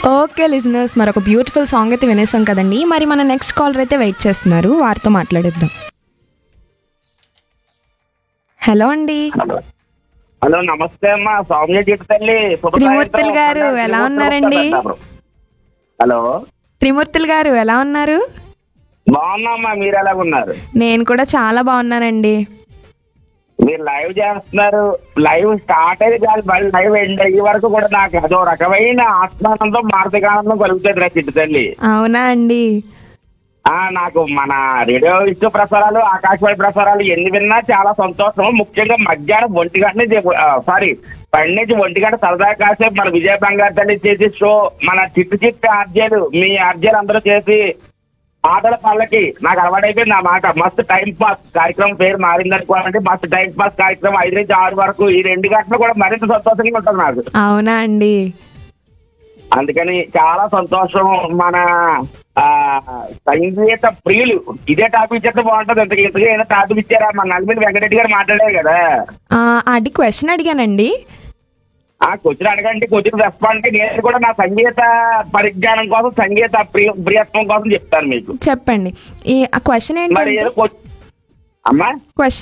Okay listeners మరొక beautiful song అయితే వినేసాం కదండి మరి మన నెక్స్ట్ కాలర్ అయితే వెయిట్ చేస్తున్నారు వారితో మాట్లాడేద్దాం హలో అండి హలో నమస్తే అమ్మా సౌమ్య జీత తల్లి శుభ త్రిమూర్తులు సాయంత్రం. గారు, ఎలా ఉన్నారండి? హలో త్రిమూర్తులు గారు ఎలా ఉన్నారు బాగున్నామ్మా మీరు ఎలా ఉన్నారు నేను కూడా చాలా బాగున్నానండి మీరు లైవ్ చేస్తున్నారు లైవ్ స్టార్ట్ అయ్యి కాదు మళ్ళీ లైవ్ ఎండ్ అయ్యే వరకు కూడా నాకు అదో రకమైన ఆత్మానందం మానసికానందం కలుగుతుంది రా చిట్టు తల్లి అవునా అండి ఆ నాకు మన రేడియో విశ్వ ప్రసారాలు ఆకాశవాణి ప్రసారాలు ఎన్ని విన్నా చాలా సంతోషం ముఖ్యంగా మధ్యాహ్నం ఒంటి గంట నుంచి సారీ పది నుంచి ఒంటి గంట సరదా కాసేపు మన విజయ బంగారు తల్లి చేసి షో మన చిట్టు చిట్టు ఆర్జేలు మీ ఆర్జేలు అందరూ చేసి ఆటల పళ్ళకి నాకు అలవాటైపోయింది నా మాట మస్తు టైం పాస్ కార్యక్రమం పేరు మారింది అనుకోవాలంటే మస్తు టైం పాస్ కార్యక్రమం ఐదు నుంచి ఆరు వరకు ఈ రెండు గంటలు కూడా మరింత సంతోషంగా ఉంటుంది నాకు అవునా అండి అందుకని చాలా సంతోషం మన ఆ సంగీత ప్రియులు ఇదే టాపిక్ చెప్తే బాగుంటుంది ఇంతకు ఇంతగా ఏదైనా టాపిక్ ఇచ్చారా మన నల్మిని వెంకటరెడ్డి గారు మాట్లాడారు కదా ఆ, అది క్వశ్చన్ అడిగానండి ఆ క్వశ్చన్ అడగండి క్వశ్చన్ రెస్పాండ్ నేను కూడా నా సంగీత పరిజ్ఞానం కోసం సంగీత ప్రియ ప్రియత్వం కోసం చెప్తాను మీకు చెప్పండి ఈ క్వశ్చన్ మరి ఏంటంటే ఏదో క్వశ్చన్- అమ్మా క్వశ్చన్